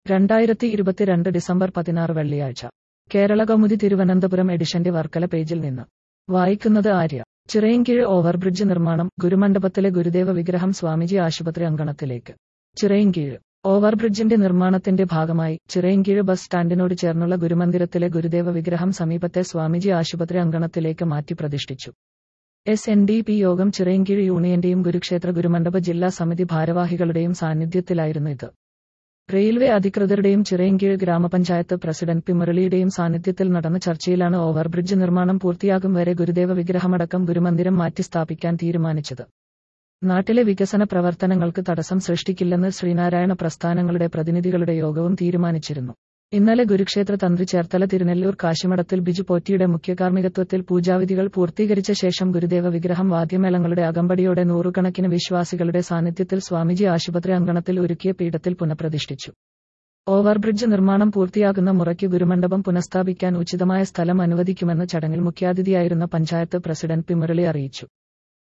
രണ്ടായിരത്തി ഇരുപത്തിരണ്ട് ഡിസംബർ പതിനാറ് വെള്ളിയാഴ്ച കേരള കൗമുദി തിരുവനന്തപുരം എഡിഷന്റെ വർക്കല പേജിൽ നിന്ന് വായിക്കുന്നത് ആര്യ ചിറയൻകീഴ് ഓവർബ്രിഡ്ജ് നിർമ്മാണം ഗുരുമണ്ഡപത്തിലെ ഗുരുദേവ വിഗ്രഹം സ്വാമിജി ആശുപത്രി അങ്കണത്തിലേക്ക് ചിറയൻകീഴ് ഓവർബ്രിഡ്ജിന്റെ നിർമ്മാണത്തിന്റെ ഭാഗമായി ചിറയൻകീഴ് ബസ് സ്റ്റാൻഡിനോട് ചേർന്നുള്ള ഗുരുമന്ദിരത്തിലെ ഗുരുദേവ വിഗ്രഹം സമീപത്തെ സ്വാമിജി ആശുപത്രി അങ്കണത്തിലേക്ക് മാറ്റി പ്രതിഷ്ഠിച്ചു എസ് എൻ ഡി പി യോഗം ചിറയൻകീഴ് യൂണിയന്റെയും കുരുക്ഷേത്ര ഗുരുമണ്ഡപ ജില്ലാ സമിതി ഭാരവാഹികളുടെയും സാന്നിധ്യത്തിലായിരുന്നു ഇത് റെയിൽവേ അധികൃതരുടെയും ചിറയൻകീഴ് ഗ്രാമപഞ്ചായത്ത് പ്രസിഡന്റ് പി മുരളിയുടെയും സാന്നിധ്യത്തിൽ നടന്ന ചർച്ചയിലാണ് ഓവർബ്രിഡ്ജ് നിർമ്മാണം പൂർത്തിയാകും വരെ ഗുരുദേവ വിഗ്രഹമടക്കം ഗുരുമന്ദിരം മാറ്റി സ്ഥാപിക്കാൻ തീരുമാനിച്ചത് നാട്ടിലെ വികസന പ്രവർത്തനങ്ങൾക്ക് തടസ്സം സൃഷ്ടിക്കില്ലെന്ന് ശ്രീനാരായണ പ്രസ്ഥാനങ്ങളുടെ പ്രതിനിധികളുടെ യോഗവും തീരുമാനിച്ചിരുന്നു ഇന്നലെ ഗുരുക്ഷേത്ര തന്ത്രി ചേർത്തല തിരുനെല്ലൂർ കാശിമഠത്തിൽ ബിജു പോറ്റിയുടെ മുഖ്യകാർമ്മികത്വത്തിൽ പൂജാവിധികൾ പൂർത്തീകരിച്ച ശേഷം ഗുരുദേവ വിഗ്രഹം വാദ്യമേളങ്ങളുടെ അകമ്പടിയോടെ നൂറുകണക്കിന് വിശ്വാസികളുടെ സാന്നിധ്യത്തിൽ സ്വാമിജി ആശുപത്രി അങ്കണത്തിൽ ഒരുക്കിയ പീഠത്തിൽ പുനഃപ്രതിഷ്ഠിച്ചു ഓവർബ്രിഡ്ജ് നിർമ്മാണം പൂർത്തിയാകുന്ന മുറയ്ക്ക് ഗുരുമണ്ഡപം പുനഃസ്ഥാപിക്കാൻ ഉചിതമായ സ്ഥലം അനുവദിക്കുമെന്ന് ചടങ്ങിൽ മുഖ്യാതിഥിയായിരുന്ന പഞ്ചായത്ത് പ്രസിഡന്റ് പി മുരളി അറിയിച്ചു